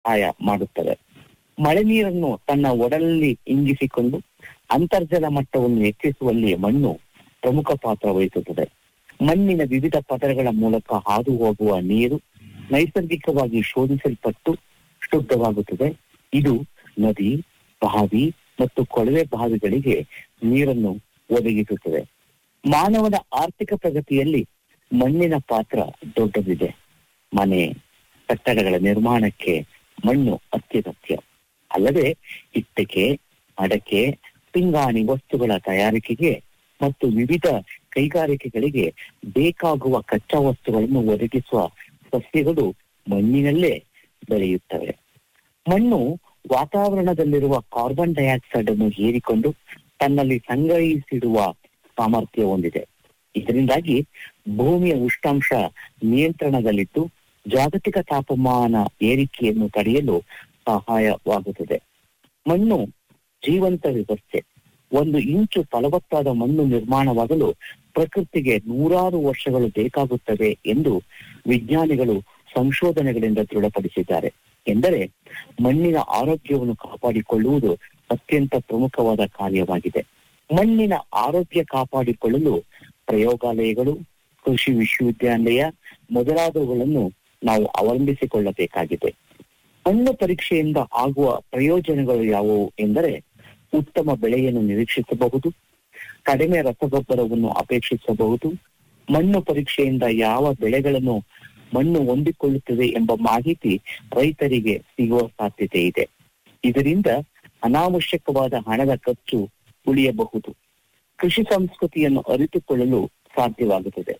ಸಹಾಯ ಮಾಡುತ್ತವೆ ಮಳೆ ನೀರನ್ನು ತನ್ನ ಒಡಲಲ್ಲಿ ಇಂಗಿಸಿಕೊಂಡು ಅಂತರ್ಜಲ ಮಟ್ಟವನ್ನು ಹೆಚ್ಚಿಸುವಲ್ಲಿ ಮಣ್ಣು ಪ್ರಮುಖ ಪಾತ್ರ ವಹಿಸುತ್ತದೆ ಮಣ್ಣಿನ ವಿವಿಧ ಪದರಗಳ ಮೂಲಕ ಹಾದು ಹೋಗುವ ನೀರು ನೈಸರ್ಗಿಕವಾಗಿ ಶೋಧಿಸಲ್ಪಟ್ಟು ಶುದ್ಧವಾಗುತ್ತದೆ ಇದು ನದಿ ಬಾವಿ ಮತ್ತು ಕೊಳವೆ ಬಾವಿಗಳಿಗೆ ನೀರನ್ನು ಒದಗಿಸುತ್ತದೆ ಮಾನವನ ಆರ್ಥಿಕ ಪ್ರಗತಿಯಲ್ಲಿ ಮಣ್ಣಿನ ಪಾತ್ರ ದೊಡ್ಡದಿದೆ ಮನೆ ಕಟ್ಟಡಗಳ ನಿರ್ಮಾಣಕ್ಕೆ ಮಣ್ಣು ಅತ್ಯಗತ್ಯ ಅಲ್ಲದೆ ಇಟ್ಟಿಗೆ ಅಡಕೆ ಪಿಂಗಾಣಿ ವಸ್ತುಗಳ ತಯಾರಿಕೆಗೆ ಮತ್ತು ವಿವಿಧ ಕೈಗಾರಿಕೆಗಳಿಗೆ ಬೇಕಾಗುವ ಕಚ್ಚಾ ವಸ್ತುಗಳನ್ನು ಒದಗಿಸುವ ಸಸ್ಯಗಳು ಮಣ್ಣಿನಲ್ಲೇ ಬೆಳೆಯುತ್ತವೆ ಮಣ್ಣು ವಾತಾವರಣದಲ್ಲಿರುವ ಕಾರ್ಬನ್ ಡೈಆಕ್ಸೈಡ್ ಅನ್ನು ಹೀರಿಕೊಂಡು ತನ್ನಲ್ಲಿ ಸಂಗ್ರಹಿಸಿಡುವ ಸಾಮರ್ಥ್ಯ ಹೊಂದಿದೆ ಇದರಿಂದಾಗಿ ಭೂಮಿಯ ಉಷ್ಣಾಂಶ ನಿಯಂತ್ರಣದಲ್ಲಿದ್ದು ಜಾಗತಿಕ ತಾಪಮಾನ ಏರಿಕೆಯನ್ನು ತಡೆಯಲು ಸಹಾಯವಾಗುತ್ತದೆ ಮಣ್ಣು ಜೀವಂತ ವ್ಯವಸ್ಥೆ ಒಂದು ಇಂಚು ಫಲವತ್ತಾದ ಮಣ್ಣು ನಿರ್ಮಾಣವಾಗಲು ಪ್ರಕೃತಿಗೆ ನೂರಾರು ವರ್ಷಗಳು ಬೇಕಾಗುತ್ತವೆ ಎಂದು ವಿಜ್ಞಾನಿಗಳು ಸಂಶೋಧನೆಗಳಿಂದ ದೃಢಪಡಿಸಿದ್ದಾರೆ ಎಂದರೆ ಮಣ್ಣಿನ ಆರೋಗ್ಯವನ್ನು ಕಾಪಾಡಿಕೊಳ್ಳುವುದು ಅತ್ಯಂತ ಪ್ರಮುಖವಾದ ಕಾರ್ಯವಾಗಿದೆ ಮಣ್ಣಿನ ಆರೋಗ್ಯ ಕಾಪಾಡಿಕೊಳ್ಳಲು ಪ್ರಯೋಗಾಲಯಗಳು ಕೃಷಿ ವಿಶ್ವವಿದ್ಯಾಲಯ ಮೊದಲಾದವುಗಳನ್ನು ನಾವು ಅವಲಂಬಿಸಿಕೊಳ್ಳಬೇಕಾಗಿದೆ ಮಣ್ಣು ಪರೀಕ್ಷೆಯಿಂದ ಆಗುವ ಪ್ರಯೋಜನಗಳು ಯಾವುವು ಎಂದರೆ ಉತ್ತಮ ಬೆಳೆಯನ್ನು ನಿರೀಕ್ಷಿಸಬಹುದು ಕಡಿಮೆ ರಸಗೊಬ್ಬರವನ್ನು ಅಪೇಕ್ಷಿಸಬಹುದು ಮಣ್ಣು ಪರೀಕ್ಷೆಯಿಂದ ಯಾವ ಬೆಳೆಗಳನ್ನು ಮಣ್ಣು ಹೊಂದಿಕೊಳ್ಳುತ್ತದೆ ಎಂಬ ಮಾಹಿತಿ ರೈತರಿಗೆ ಸಿಗುವ ಸಾಧ್ಯತೆ ಇದೆ ಇದರಿಂದ ಅನಾವಶ್ಯಕವಾದ ಹಣದ ಖರ್ಚು ಉಳಿಯಬಹುದು ಕೃಷಿ ಸಂಸ್ಕೃತಿಯನ್ನು ಅರಿತುಕೊಳ್ಳಲು ಸಾಧ್ಯವಾಗುತ್ತದೆ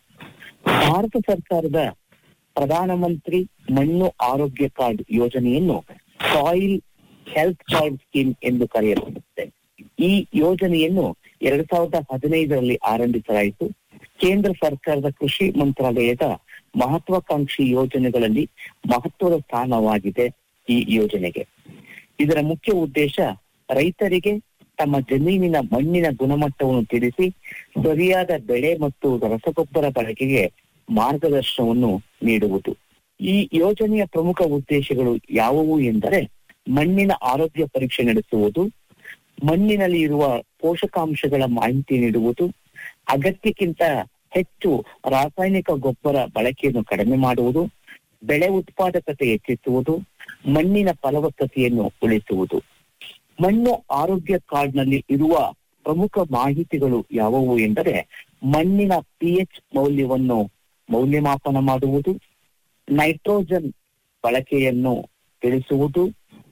ಭಾರತ ಸರ್ಕಾರದ ಪ್ರಧಾನಮಂತ್ರಿ ಮಣ್ಣು ಆರೋಗ್ಯ ಕಾರ್ಡ್ ಯೋಜನೆಯನ್ನು ಸಾಯಿಲ್ ಹೆಲ್ತ್ ಕಾರ್ಡ್ ಸ್ಕೀಮ್ ಎಂದು ಕರೆಯಲಾಗುತ್ತದೆ ಈ ಯೋಜನೆಯನ್ನು ಎರಡ್ ಸಾವಿರದ ಹದಿನೈದರಲ್ಲಿ ಆರಂಭಿಸಲಾಯಿತು ಕೇಂದ್ರ ಸರ್ಕಾರದ ಕೃಷಿ ಮಂತ್ರಾಲಯದ ಮಹತ್ವಾಕಾಂಕ್ಷಿ ಯೋಜನೆಗಳಲ್ಲಿ ಮಹತ್ವದ ಸ್ಥಾನವಾಗಿದೆ ಈ ಯೋಜನೆಗೆ ಇದರ ಮುಖ್ಯ ಉದ್ದೇಶ ರೈತರಿಗೆ ತಮ್ಮ ಜಮೀನಿನ ಮಣ್ಣಿನ ಗುಣಮಟ್ಟವನ್ನು ತಿಳಿಸಿ ಸರಿಯಾದ ಬೆಳೆ ಮತ್ತು ರಸಗೊಬ್ಬರ ಬಳಕೆಗೆ ಮಾರ್ಗದರ್ಶನವನ್ನು ನೀಡುವುದು ಈ ಯೋಜನೆಯ ಪ್ರಮುಖ ಉದ್ದೇಶಗಳು ಯಾವುವು ಎಂದರೆ ಮಣ್ಣಿನ ಆರೋಗ್ಯ ಪರೀಕ್ಷೆ ನಡೆಸುವುದು ಮಣ್ಣಿನಲ್ಲಿ ಇರುವ ಪೋಷಕಾಂಶಗಳ ಮಾಹಿತಿ ನೀಡುವುದು ಅಗತ್ಯಕ್ಕಿಂತ ಹೆಚ್ಚು ರಾಸಾಯನಿಕ ಗೊಬ್ಬರ ಬಳಕೆಯನ್ನು ಕಡಿಮೆ ಮಾಡುವುದು ಬೆಳೆ ಉತ್ಪಾದಕತೆ ಹೆಚ್ಚಿಸುವುದು ಮಣ್ಣಿನ ಫಲವತ್ತತೆಯನ್ನು ಉಳಿಸುವುದು ಮಣ್ಣು ಆರೋಗ್ಯ ಕಾರ್ಡ್ನಲ್ಲಿ ಇರುವ ಪ್ರಮುಖ ಮಾಹಿತಿಗಳು ಯಾವುವು ಎಂದರೆ ಮಣ್ಣಿನ ಪಿಎಚ್ ಮೌಲ್ಯವನ್ನು ಮೌಲ್ಯಮಾಪನ ಮಾಡುವುದು ನೈಟ್ರೋಜನ್ ಬಳಕೆಯನ್ನು ತಿಳಿಸುವುದು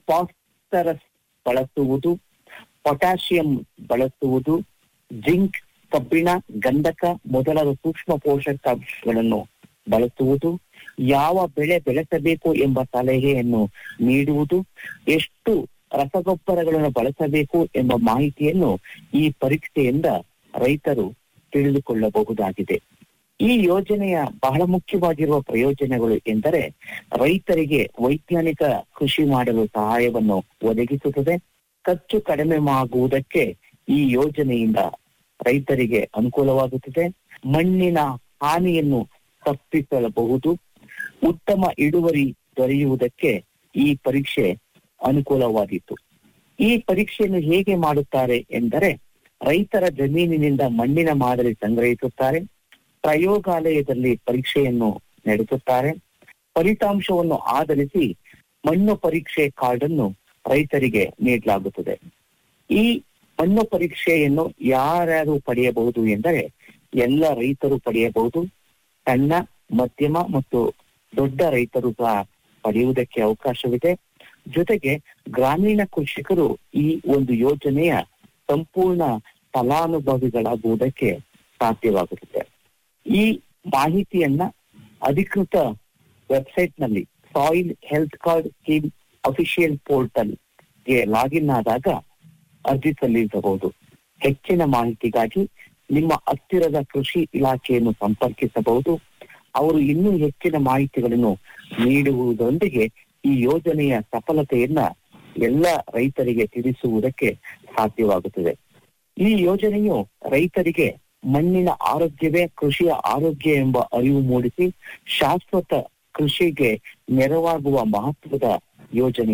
ಫಾಸ್ಫರಸ್ ಬಳಸುವುದು ಪೊಟ್ಯಾಷಿಯಂ ಬಳಸುವುದು ಜಿಂಕ್ ಕಬ್ಬಿಣ ಗಂಧಕ ಮೊದಲಾದ ಸೂಕ್ಷ್ಮ ಪೋಷಕಾಂಶಗಳನ್ನು ಬಳಸುವುದು ಯಾವ ಬೆಳೆ ಬೆಳೆಸಬೇಕು ಎಂಬ ಸಲಹೆಯನ್ನು ನೀಡುವುದು ಎಷ್ಟು ರಸಗೊಬ್ಬರಗಳನ್ನು ಬಳಸಬೇಕು ಎಂಬ ಮಾಹಿತಿಯನ್ನು ಈ ಪರೀಕ್ಷೆಯಿಂದ ರೈತರು ತಿಳಿದುಕೊಳ್ಳಬಹುದಾಗಿದೆ ಈ ಯೋಜನೆಯ ಬಹಳ ಮುಖ್ಯವಾಗಿರುವ ಪ್ರಯೋಜನಗಳು ಎಂದರೆ ರೈತರಿಗೆ ವೈಜ್ಞಾನಿಕ ಕೃಷಿ ಮಾಡಲು ಸಹಾಯವನ್ನು ಒದಗಿಸುತ್ತದೆ ಖರ್ಚು ಕಡಿಮೆ ಆಗುವುದಕ್ಕೆ ಈ ಯೋಜನೆಯಿಂದ ರೈತರಿಗೆ ಅನುಕೂಲವಾಗುತ್ತದೆ ಮಣ್ಣಿನ ಹಾನಿಯನ್ನು ತಪ್ಪಿಸಬಹುದು ಉತ್ತಮ ಇಳುವರಿ ದೊರೆಯುವುದಕ್ಕೆ ಈ ಪರೀಕ್ಷೆ ಅನುಕೂಲವಾದೀತು ಈ ಪರೀಕ್ಷೆಯನ್ನು ಹೇಗೆ ಮಾಡುತ್ತಾರೆ ಎಂದರೆ ರೈತರ ಜಮೀನಿನಿಂದ ಮಣ್ಣಿನ ಮಾದರಿ ಸಂಗ್ರಹಿಸುತ್ತಾರೆ ಪ್ರಯೋಗಾಲಯದಲ್ಲಿ ಪರೀಕ್ಷೆಯನ್ನು ನಡೆಸುತ್ತಾರೆ ಫಲಿತಾಂಶವನ್ನು ಆಧರಿಸಿ ಮಣ್ಣು ಪರೀಕ್ಷೆ ಕಾರ್ಡ್ ಅನ್ನು ರೈತರಿಗೆ ನೀಡಲಾಗುತ್ತದೆ ಈ ಮಣ್ಣು ಪರೀಕ್ಷೆಯನ್ನು ಯಾರ್ಯಾರು ಪಡೆಯಬಹುದು ಎಂದರೆ ಎಲ್ಲ ರೈತರು ಪಡೆಯಬಹುದು ಸಣ್ಣ ಮಧ್ಯಮ ಮತ್ತು ದೊಡ್ಡ ರೈತರು ಸಹ ಪಡೆಯುವುದಕ್ಕೆ ಅವಕಾಶವಿದೆ ಜೊತೆಗೆ ಗ್ರಾಮೀಣ ಕೃಷಿಕರು ಈ ಒಂದು ಯೋಜನೆಯ ಸಂಪೂರ್ಣ ಫಲಾನುಭವಿಗಳಾಗುವುದಕ್ಕೆ ಸಾಧ್ಯವಾಗುತ್ತದೆ ಈ ಮಾಹಿತಿಯನ್ನ ಅಧಿಕೃತ ವೆಬ್ಸೈಟ್ ನಲ್ಲಿ soil health card scheme official portal ಗೆ ಲಾಗಿನ್ ಆದಾಗ ಅರ್ಜಿ ಸಲ್ಲಿಸಬಹುದು ಹೆಚ್ಚಿನ ಮಾಹಿತಿಗಾಗಿ ನಿಮ್ಮ ಹತ್ತಿರದ ಕೃಷಿ ಇಲಾಖೆಯನ್ನು ಸಂಪರ್ಕಿಸಬಹುದು ಅವರು ಇನ್ನೂ ಹೆಚ್ಚಿನ ಮಾಹಿತಿಗಳನ್ನು ನೀಡುವುದರೊಂದಿಗೆ ಈ ಯೋಜನೆಯ ಸಫಲತೆಯನ್ನ ಎಲ್ಲ ರೈತರಿಗೆ ತಿಳಿಸುವುದಕ್ಕೆ ಸಾಧ್ಯವಾಗುತ್ತದೆ ಈ ಯೋಜನೆಯು ರೈತರಿಗೆ ಮಣ್ಣಿನ ಆರೋಗ್ಯವೇ ಕೃಷಿಯ ಆರೋಗ್ಯ ಎಂಬ ಅರಿವು ಮೂಡಿಸಿ ಶಾಶ್ವತ ಕೃಷಿಗೆ ನೆರವಾಗುವ ಮಹತ್ವದ ಯೋಜನೆ